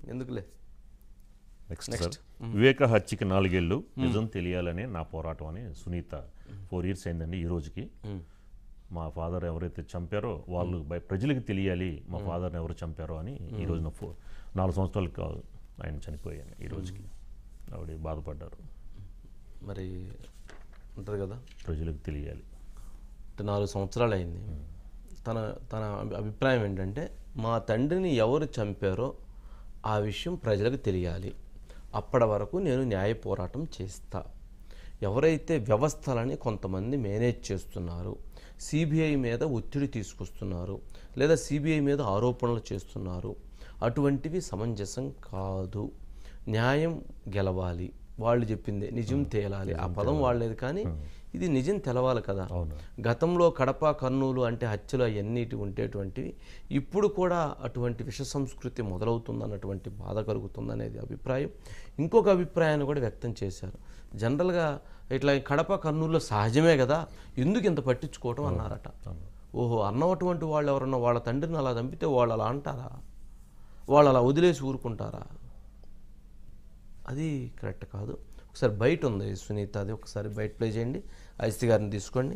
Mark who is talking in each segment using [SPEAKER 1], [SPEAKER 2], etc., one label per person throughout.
[SPEAKER 1] ఎందుకులే
[SPEAKER 2] next sir వివేక హత్యకి నాలుగేళ్ళు నిజం తెలియాలనే నా పోరాటం అని సునీత ఫోర్ ఇయర్స్ అయిందండి ఈ రోజుకి మా ఫాదర్ ఎవరైతే చంపారో వాళ్ళు బయ- ప్రజలకు తెలియాలి మా ఫాదర్ని ఎవరు చంపారో అని ఈ రోజున ఫో నాలుగు సంవత్సరాలు కాదు ఆయన చనిపోయాను ఈ రోజుకి ఆవిడ బాధపడ్డారు
[SPEAKER 1] మరి ఉంటుంది కదా
[SPEAKER 2] ప్రజలకు తెలియాలి
[SPEAKER 1] అంటే నాలుగు సంవత్సరాలు అయింది తన తన అభి- అభిప్రాయం ఏంటంటే మా తండ్రిని ఎవరు చంపారో ఆ విషయం ప్రజలకు తెలియాలి అప్పటి వరకు నేను న్యాయ పోరాటం చేస్తా ఎవరైతే వ్యవస్థలని కొంతమంది మేనేజ్ చేస్తున్నారు సిబిఐ మీద ఒత్తిడి తీసుకొస్తున్నారు లేదా సిబిఐ మీద ఆరోపణలు చేస్తున్నారు అటువంటివి సమంజసం కాదు న్యాయం గెలవాలి వాళ్ళు చెప్పింది నిజం తేలాలి ఆ పదం వాళ్ళేది కానీ ఇది నిజం తెలవాలి కదా
[SPEAKER 2] అవును
[SPEAKER 1] గతంలో కడప కర్నూలు అంటే హత్యలు అవన్నిటి ఉండేటువంటివి ఇప్పుడు కూడా అటువంటి విష సంస్కృతి మొదలవుతుందన్నటువంటి బాధ కలుగుతుందనేది అభిప్రాయం ఇంకొక అభిప్రాయాన్ని కూడా వ్యక్తం చేశారు జనరల్గా ఇట్లా ఈ కడప కర్నూలులో సహజమే కదా ఎందుకు ఇంత పట్టించుకోవటం అన్నారట ఓహో అన్నటువంటి వాళ్ళు ఎవరన్నా వాళ్ళ తండ్రిని అలా చంపితే వాళ్ళు అలా అంటారా వాళ్ళు అలా వదిలేసి ఊరుకుంటారా అది కరెక్ట్ కాదు ఒకసారి బయట ఉంది సునీత అది ఒకసారి బయట ప్లే చేయండి ఐసి గారిని తీసుకోండి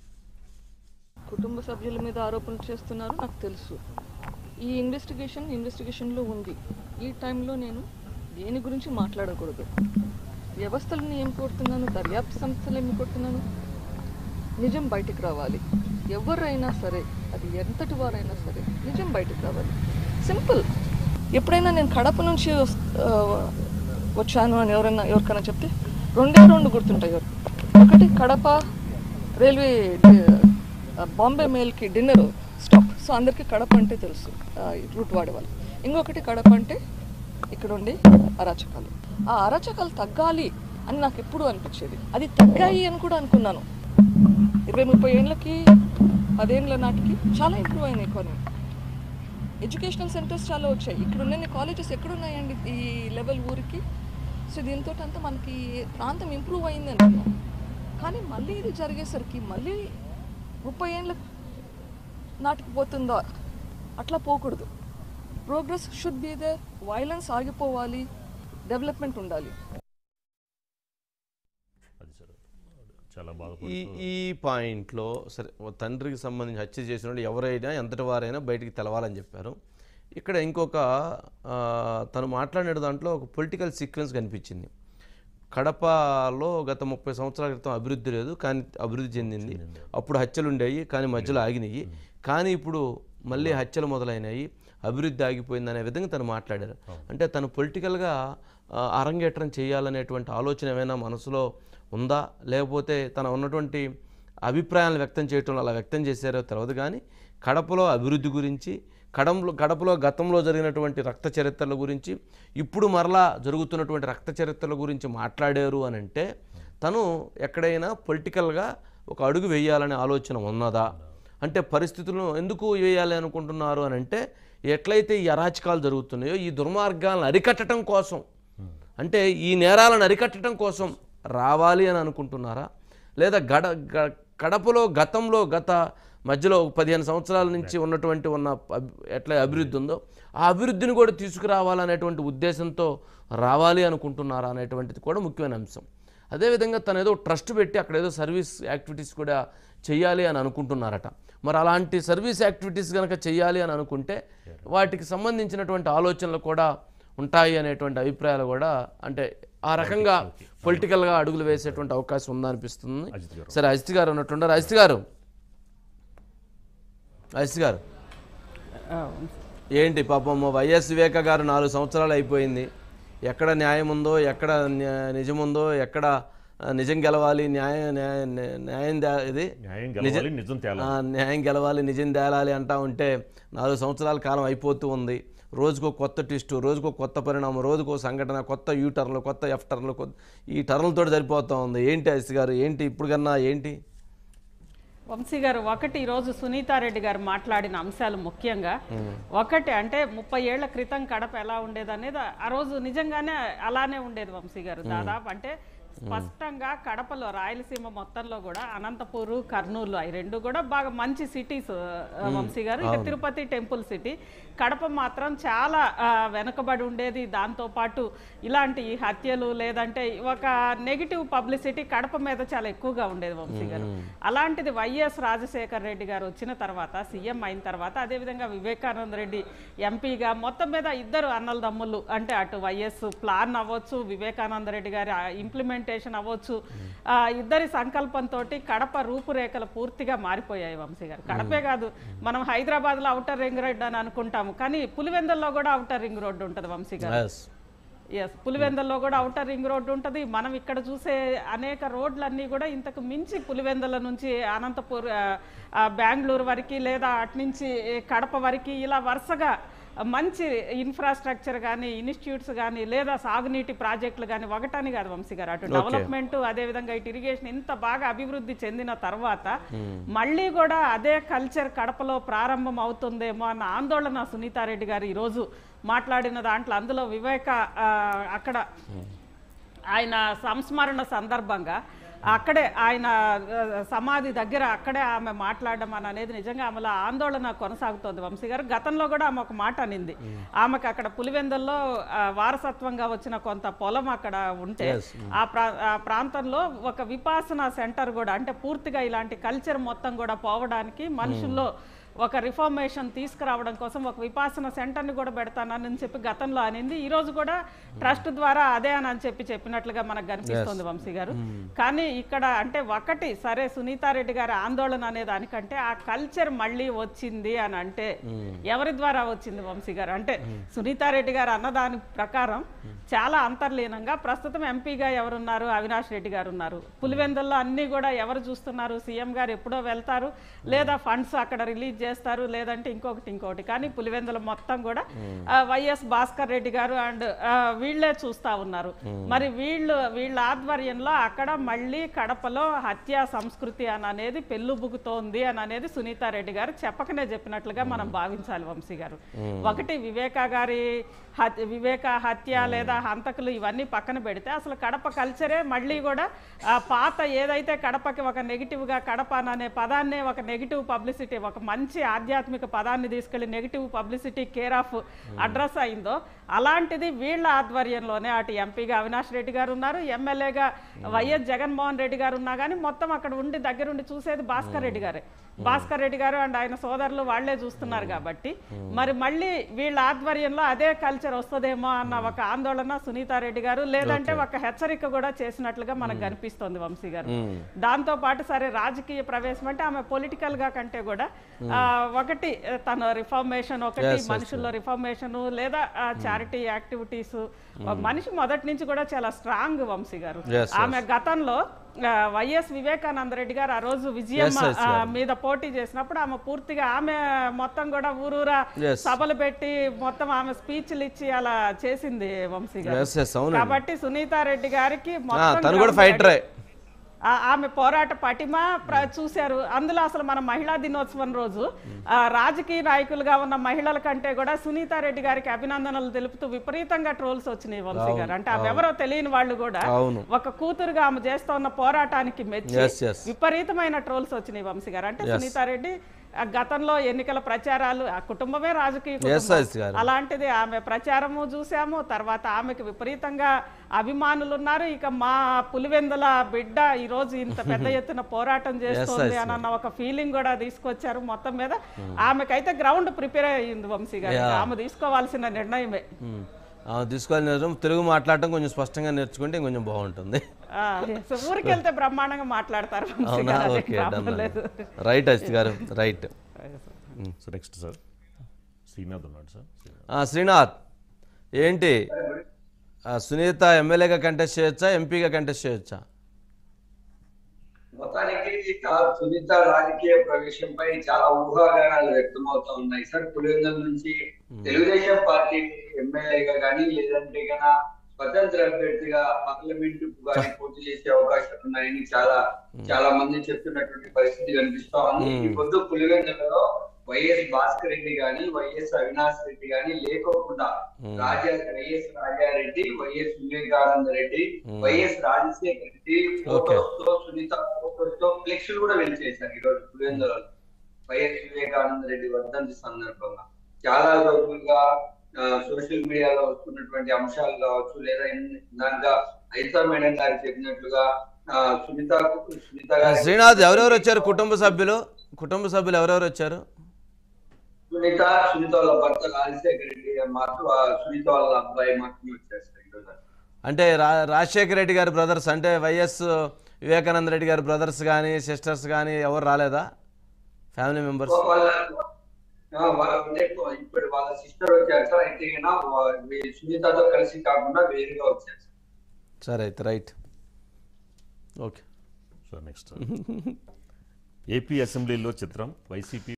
[SPEAKER 3] కుటుంబ సభ్యుల మీద ఆరోపణలు చేస్తున్నారు నాకు తెలుసు ఈ ఇన్వెస్టిగేషన్ ఇన్వెస్టిగేషన్లో ఉంది ఈ టైంలో నేను దేని గురించి మాట్లాడకూడదు వ్యవస్థలను ఏం కోరుతున్నాను దర్యాప్తు సంస్థలు ఏం కోరుతున్నాను నిజం బయటికి రావాలి ఎవరైనా సరే అది ఎంతటి వారైనా సరే నిజం బయటికి రావాలి సింపుల్ ఎప్పుడైనా నేను కడప నుంచి వస్- ఆ, వచ్చాను అని ఎవరైనా ఎవరికైనా చెప్తే రెండే రెండు గుర్తుంటాయి ఎవరికి ఒకటి కడప రైల్వే డి- ఆ, బాంబే మెయిల్కి డిన్నర్ స్టాప్ సో అందరికీ కడప అంటే తెలుసు ఆ, ఈ రూట్ వాడేవాళ్ళు ఇంకొకటి కడప అంటే ఇక్కడ ఉండే అరాచకాలు ఆ అరాచకాలు తగ్గాలి అని నాకు ఎప్పుడు అనిపించేది అది తగ్గాయి అని కూడా అనుకున్నాను ఇరవై ముప్పై ఏళ్ళకి పదేళ్ళ నాటికి చాలా ఇంప్రూవ్ అయింది ఎకానమీ ఎడ్యుకేషనల్ సెంటర్స్ చాలా వచ్చాయి ఇక్కడ ఉన్న కాలేజెస్ ఎక్కడున్నాయండి ఈ లెవెల్ ఊరికి సో దీంతో అంతా మనకి ప్రాంతం ఇంప్రూవ్ అయింది అనుకున్నాం కానీ మళ్ళీ ఇది జరిగేసరికి మళ్ళీ ముప్పై ఏళ్ళ నాటికి పోతుందా అట్లా పోకూడదు progress should be there violence ఆగిపోవాలి డెవలప్మెంట్ ఉండాలి
[SPEAKER 2] అది సార్ చాలా
[SPEAKER 1] ఈ
[SPEAKER 2] బాధపడుతూ
[SPEAKER 1] ఈ పాయింట్లో సరే ఓ తండ్రికి సంబంధించి హత్య చేసిన వాళ్ళు ఎవరైనా ఎంతటి వారైనా బయటికి తెలవాలని చెప్పారు ఇక్కడ ఇంకొక ఆ, తను మాట్లాడిన దాంట్లో ఒక పొలిటికల్ సీక్వెన్స్ కనిపించింది కడపలో గత ముప్పై సంవత్సరాల క్రితం అభివృద్ధి లేదు కానీ అభివృద్ధి చెందింది అప్పుడు హత్యలు ఉండేవి కానీ మధ్యలో ఆగినాయి కానీ ఇప్పుడు మళ్ళీ హత్యలు మొదలైనాయి అభివృద్ధి ఆగిపోయింది అనే విధంగా తను మాట్లాడారు అంటే తను పొలిటికల్గా అరంగేట్రం చేయాలనేటువంటి ఆలోచన ఏమైనా మనసులో ఉందా లేకపోతే తన ఉన్నటువంటి అభిప్రాయాలను వ్యక్తం చేయటంలో అలా వ్యక్తం చేశారో తెలియదు కానీ కడపలో అభివృద్ధి గురించి కడంలో కడపలో గతంలో జరిగినటువంటి రక్త చరిత్రల గురించి ఇప్పుడు మరలా జరుగుతున్నటువంటి రక్త చరిత్రల గురించి మాట్లాడారు అని అంటే తను ఎక్కడైనా పొలిటికల్గా ఒక అడుగు వేయాలనే ఆలోచన ఉన్నదా అంటే పరిస్థితులను ఎందుకు వేయాలి అనుకుంటున్నారు అని అంటే ఎట్లయితే ఈ అరాచకాలు జరుగుతున్నాయో ఈ దుర్మార్గాలను అరికట్టడం కోసం అంటే ఈ నేరాలను అరికట్టడం కోసం రావాలి అని అనుకుంటున్నారా లేదా గడ గ- కడపలో గతంలో గత మధ్యలో ఒక పదిహేను సంవత్సరాల నుంచి ఉన్నటువంటి ఉన్న అబ్- ఎట్లా అభివృద్ధి ఉందో ఆ అభివృద్ధిని కూడా తీసుకురావాలనేటువంటి ఉద్దేశంతో రావాలి అనుకుంటున్నారా అనేటువంటిది కూడా ముఖ్యమైన అంశం అదేవిధంగా తను ఏదో ట్రస్ట్ పెట్టి అక్కడ ఏదో సర్వీస్ యాక్టివిటీస్ కూడా చేయాలి అని అనుకుంటున్నారట మరి అలాంటి సర్వీస్ యాక్టివిటీస్ కనుక చేయాలి అని అనుకుంటే వాటికి సంబంధించినటువంటి ఆలోచనలు కూడా ఉంటాయి అనేటువంటి అభిప్రాయాలు కూడా అంటే ఆ రకంగా పొలిటికల్గా అడుగులు వేసేటువంటి అవకాశం ఉందనిపిస్తుంది
[SPEAKER 2] అజిత్ గారు
[SPEAKER 1] సరే అజిత్ గారు ఉన్నట్టున్నారు అజిత్ గారు అజిత్ గారు ఏంటి పాపం మా వైఎస్ వివేక గారు నాలుగు సంవత్సరాలు అయిపోయింది ఎక్కడ న్యాయం ఉందో ఎక్కడ న్యా- నిజం ఉందో ఎక్కడ ఆ, నిజం గెలవాలి న్యాయం న్యాయం న్యాయం దా- ఇది
[SPEAKER 2] న్యాయం గెలవాలి నిజం తేలా
[SPEAKER 1] ఆ, న్యాయం గెలవాలి నిజం తేలాలి అంటా ఉంటే నాలుగు సంవత్సరాల కాలం అయిపోతూ ఉంది రోజుకో కొత్త ట్విస్ట్ రోజుకో కొత్త పరిణామం రోజుకో సంఘటన కొత్త యూ టర్న్లు కొత్త ఎఫ్ టర్న్లు కొత్త ఈ టర్న్లతో సరిపోతూ ఉంది ఏంటి అసి గారు ఏంటి ఇప్పుడు కన్నా ఏంటి
[SPEAKER 4] వంశీ గారు ఒకటి ఈరోజు సునీతారెడ్డి గారు మాట్లాడిన అంశాలు ముఖ్యంగా ఒకటి అంటే ముప్పై ఏళ్ల క్రితం కడప ఎలా ఉండేది అనేది ఆ రోజు నిజంగానే అలానే ఉండేది వంశీ గారు దాదాపు అంటే స్పష్టంగా కడపలో రాయలసీమ మొత్తంలో కూడా అనంతపూరు కర్నూలు అవి రెండు కూడా బాగా మంచి సిటీస్ వంశీ గారు ఇక తిరుపతి టెంపుల్ సిటీ కడప మాత్రం చాలా ఆ, వెనుకబడి ఉండేది దాంతో పాటు ఇలాంటి హత్యలు లేదంటే ఒక నెగిటివ్ పబ్లిసిటీ కడప మీద చాలా ఎక్కువగా ఉండేది వంశీ గారు అలాంటిది వైఎస్ రాజశేఖర్ రెడ్డి గారు వచ్చిన తర్వాత సీఎం అయిన తర్వాత అదేవిధంగా వివేకానంద రెడ్డి ఎంపీగా మొత్తం మీద ఇద్దరు అన్నల దమ్ములు అంటే అటు వైఎస్ ప్లాన్ అవ్వచ్చు వివేకానంద రెడ్డి గారి ఇంప్లిమెంటేషన్ అవ్వచ్చు ఆ, ఇద్దరి సంకల్పంతో కడప రూపురేఖలు పూర్తిగా మారిపోయాయి వంశీ గారు కడపే కాదు మనం హైదరాబాద్లో అవుటర్ రింగ్ రోడ్ అని అనుకుంటాము కానీ పులివెందల్లో కూడా అవుటర్ రింగ్ రోడ్డు ఉంటుంది వంశీ గారు
[SPEAKER 1] ఎస్
[SPEAKER 4] ఎస్ పులివెందల్లో కూడా అవుటర్ రింగ్ రోడ్డు ఉంటుంది మనం ఇక్కడ చూసే అనేక రోడ్లన్నీ కూడా ఇంతకు మించి పులివెందల నుంచి అనంతపూర్ ఆ, ఆ, బెంగళూరు వరకు లేదా అటు నుంచి కడప వరకు ఇలా వరుసగా మంచి ఇన్ఫ్రాస్ట్రక్చర్ కానీ ఇన్స్టిట్యూట్స్ కానీ లేదా సాగునీటి ప్రాజెక్టులు కానీ ఒకటని కాదు వంశీ గారు అటు డెవలప్మెంట్ అదేవిధంగా ఇటు ఇరిగేషన్ ఇంత బాగా అభివృద్ధి చెందిన తర్వాత మళ్ళీ కూడా అదే కల్చర్ కడపలో ప్రారంభం అవుతుందేమో అన్న ఆందోళన సునీతారెడ్డి గారు ఈరోజు మాట్లాడిన దాంట్లో అందులో వివేక ఆ, అక్కడ ఆయన సంస్మరణ సందర్భంగా అక్కడే ఆయన ఆ, సమాధి దగ్గర అక్కడే ఆమె మాట్లాడడం అని అనేది నిజంగా ఆమెలో ఆందోళన కొనసాగుతోంది వంశీ గారు గతంలో కూడా ఆమె ఒక మాట అనింది ఆమెకు అక్కడ పులివెందల్లో ఆ, వారసత్వంగా వచ్చిన కొంత పొలం అక్కడ ఉంటే ఆ ప్రా ఆ ప్రాంతంలో ఒక విపాసన సెంటర్ కూడా అంటే పూర్తిగా ఇలాంటి కల్చర్ మొత్తం కూడా పోవడానికి మనుషుల్లో ఒక రిఫార్మేషన్ తీసుకురావడం కోసం ఒక విపాసన సెంటర్ని కూడా పెడతానని చెప్పి గతంలో అనింది ఈ రోజు కూడా ట్రస్ట్ ద్వారా అదే అని అని చెప్పి చెప్పినట్లుగా మనకు కనిపిస్తుంది వంశీ గారు కానీ ఇక్కడ అంటే ఒకటి సరే సునీతారెడ్డి గారి ఆందోళన అనే దానికంటే ఆ కల్చర్ మళ్ళీ వచ్చింది అని అంటే ఎవరి ద్వారా వచ్చింది వంశీ గారు అంటే సునీతారెడ్డి గారు అన్నదాని ప్రకారం చాలా అంతర్లీనంగా ప్రస్తుతం ఎంపీగా ఎవరున్నారు అవినాష్ రెడ్డి గారు ఉన్నారు పులివెందుల్లో అన్ని కూడా ఎవరు చూస్తున్నారు సీఎం గారు ఎప్పుడో వెళ్తారు లేదా ఫండ్స్ అక్కడ రిలీజ్ చేస్తారు లేదంటే ఇంకొకటి ఇంకొకటి కానీ పులివెందుల మొత్తం కూడా ఆ, వైఎస్ భాస్కర్ రెడ్డి గారు అండ్ వీళ్ళే చూస్తా ఉన్నారు మరి వీళ్ళు వీళ్ళ ఆధ్వర్యంలో అక్కడ మళ్ళీ కడపలో హత్యా సంస్కృతి అని అనేది పెళ్ళుబుగుతోంది అని అనేది సునీతారెడ్డి గారు చెప్పకనే చెప్పినట్లుగా మనం భావించాలి వంశీ గారు ఒకటి వివేక గారి హత్య వివేక హత్య లేదా హంతకులు ఇవన్నీ పక్కన పెడితే అసలు కడప కల్చరే మళ్ళీ కూడా ఆ పాత ఏదైతే కడపకి ఒక నెగిటివ్గా కడప అనే పదాన్నే ఒక నెగిటివ్ పబ్లిసిటీ ఒక మంచి ఆధ్యాత్మిక పదాన్ని తీసుకెళ్లి negative publicity care of address అయిందో అలాంటిది వీళ్ళ ఆధ్వర్యంలోనే అటు ఎంపీగా అవినాష్ రెడ్డి గారు ఉన్నారు ఎమ్మెల్యేగా వైఎస్ జగన్మోహన్ రెడ్డి గారు ఉన్నా కానీ మొత్తం అక్కడ ఉండి దగ్గరుండి చూసేది భాస్కర్ రెడ్డి గారే భాస్కర్ రెడ్డి గారు అండ్ ఆయన సోదరులు వాళ్లే చూస్తున్నారు కాబట్టి మరి మళ్ళీ వీళ్ళ ఆధ్వర్యంలో అదే కల్చర్ వస్తుందేమో అన్న ఒక ఆందోళన సునీతారెడ్డి గారు లేదంటే ఒక హెచ్చరిక కూడా చేసినట్లుగా మనకు కనిపిస్తోంది వంశీ గారు దాంతో పాటు సరే రాజకీయ ప్రవేశం అంటే ఆమె పొలిటికల్ గా కంటే కూడా ఆ, ఒకటి ఆ, తన రిఫార్మేషన్ ఒకటి మనుషుల్లో రిఫార్మేషన్ లేదా చారిటీ యాక్టివిటీస్ మనిషి మొదటి నుంచి కూడా చాలా స్ట్రాంగ్ వంశీ గారు
[SPEAKER 1] Yes,
[SPEAKER 4] ఆమె గతంలో ఆ, వైఎస్ వివేకానంద రెడ్డి గారు ఆ రోజు విజయమ్మ
[SPEAKER 1] Yes, yes,
[SPEAKER 4] ఆ, మీద పోటీ చేసినప్పుడు ఆమె పూర్తిగా ఆమె మొత్తం కూడా ఊరూరా
[SPEAKER 1] Yes.
[SPEAKER 4] సభలు పెట్టి మొత్తం ఆమె స్పీచ్లు ఇచ్చి అలా చేసింది వంశీ గారు
[SPEAKER 1] ఎస్ ఎస్ అవునండి
[SPEAKER 4] కాబట్టి సునీతారెడ్డి గారికి
[SPEAKER 1] ఆ,
[SPEAKER 4] మొత్తం
[SPEAKER 1] తను కూడా
[SPEAKER 4] ground
[SPEAKER 1] ఫైటరే
[SPEAKER 4] ఆ- ఆమె పోరాట పటిమ ప్ర- చూశారు అందులో అసలు మన మహిళా దినోత్సవం రోజు ఆ, రాజకీయ నాయకులుగా ఉన్న మహిళల కంటే కూడా సునీతారెడ్డి గారికి అభినందనలు తెలుపుతూ విపరీతంగా ట్రోల్స్ వచ్చినాయి వంశీ గారు అంటే ఆమె ఎవరో తెలియని వాళ్ళు కూడా
[SPEAKER 1] అవును
[SPEAKER 4] ఒక కూతురుగా ఆమె చేస్తున్న పోరాటానికి మెచ్చి
[SPEAKER 1] Yes, yes.
[SPEAKER 4] విపరీతమైన ట్రోల్స్ వచ్చినాయి వంశీ గారు అంటే సునీతారెడ్డి ఆ, గతంలో ఎన్నికల ప్రచారాలు ఆ కుటుంబమే రాజకీయ
[SPEAKER 1] ఎస్
[SPEAKER 4] కుటుంబం.
[SPEAKER 1] ఎస్ గారు
[SPEAKER 4] అలాంటిది ఆమె ప్రచారము చూసాము తర్వాత ఆమెకు విపరీతంగా అభిమానులు ఉన్నారు ఇక మా పులివెందుల బిడ్డ ఈ రోజు ఇంత పెద్ద ఎత్తున పోరాటం చేస్తోంది అని అన్న ఒక ఫీలింగ్ కూడా తీసుకొచ్చారు మొత్తం మీద ఆమెకైతే గ్రౌండ్ ప్రిపేర్ అయ్యింది వంశీ గారు ఆమె తీసుకోవాల్సిన నిర్ణయమే
[SPEAKER 1] ఉమ్. ఆ, తీసుకోవాలి నేర్చు తెలుగు మాట్లాడటం కొంచెం స్పష్టంగా నేర్చుకుంటే ఇంకొంచెం బాగుంటుంది
[SPEAKER 4] ఆ, సో ఊరికి వెళ్తే బ్రహ్మాండంగా మాట్లాడతారు వంశీ
[SPEAKER 1] అవునా
[SPEAKER 4] గారు అదే
[SPEAKER 1] ఓకే
[SPEAKER 4] ప్రాబ్లం
[SPEAKER 1] డన్
[SPEAKER 4] లేదు
[SPEAKER 1] రైట్ అజిత్ గారు right
[SPEAKER 2] so next sir Srinath ఉన్నాడు సార్
[SPEAKER 1] ఆ, శ్రీనాథ్ ఏంటి ఆ, సునీత ఎమ్మెల్యేగా కంటెస్ట్ చేయొచ్చా ఎంపీగా కంటెస్ట్ చేయొచ్చా
[SPEAKER 5] మొత్తానికి ఇక సునీత రాజకీయ ప్రవేశంపై చాలా ఊహాగానాలు వ్యక్తమవుతా ఉన్నాయి సార్ పులివెందుల నుంచి తెలుగుదేశం పార్టీ ఎమ్మెల్యేగా కానీ లేదంటే గన స్వతంత్ర అభ్యర్థిగా పార్లమెంట్ గాని పోటీ చేసే అవకాశాలు ఉన్నాయని చాలా చాలా మంది చెప్తున్నటువంటి పరిస్థితి కనిపిస్తా ఉంది ఈ పొద్దు పులివెందులలో వైఎస్ భాస్కర్ రెడ్డి గాని వైఎస్ అవినాష్ రెడ్డి గాని లేకోకుండా Raja YS Rajareddy YS Vivekananda Reddy YS Rajasekhara Reddy photos తో సునీత ఫోటోస్ తో ఫ్లెక్స్లు కూడా వెలిచేశారు ఈ రోజు పులివెందులలో వైఎస్ వివేకానంద రెడ్డి వర్ధంతి సందర్భంగా చాలా రోజులుగా సోషల్ మీడియాలో వస్తున్నటువంటి అంశాలు కావచ్చు లేదా ఇందాక ఐతా మేడం గారు చెప్పినట్లుగా ఆ, సునీత సునీత గారి
[SPEAKER 1] శ్రీనాథ్ ఎవరెవరు వచ్చారు కుటుంబ సభ్యులు కుటుంబ సభ్యులు ఎవరెవరు వచ్చారు
[SPEAKER 5] సునీత సునీత వాళ్ళ భర్త రాజశేఖర రెడ్డి గారు మాత్రం ఆ సునీత వాళ్ళ అబ్బాయి మాత్రమే వచ్చేస్తారు ఈరోజు
[SPEAKER 1] అంటే రా రాజశేఖర రెడ్డి గారి బ్రదర్స్ అంటే వైఎస్ వివేకానంద రెడ్డి గారి బ్రదర్స్ కానీ సిస్టర్స్ కానీ ఎవరు రాలేదా ఫ్యామిలీ మెంబర్స్
[SPEAKER 5] వాళ్ళ ఆ, వాళ్ళ అంటే ఇప్పుడు వాళ్ళ సిస్టర్ వచ్చారు సార్ అయితే ఈయన వా- వీ- సునీతతో కలిసి కాకుండా వేరుగా వచ్చారు సార్.
[SPEAKER 1] సరే అయితే right okay
[SPEAKER 2] so next AP అసెంబ్లీలో చిత్రం వైసీపీ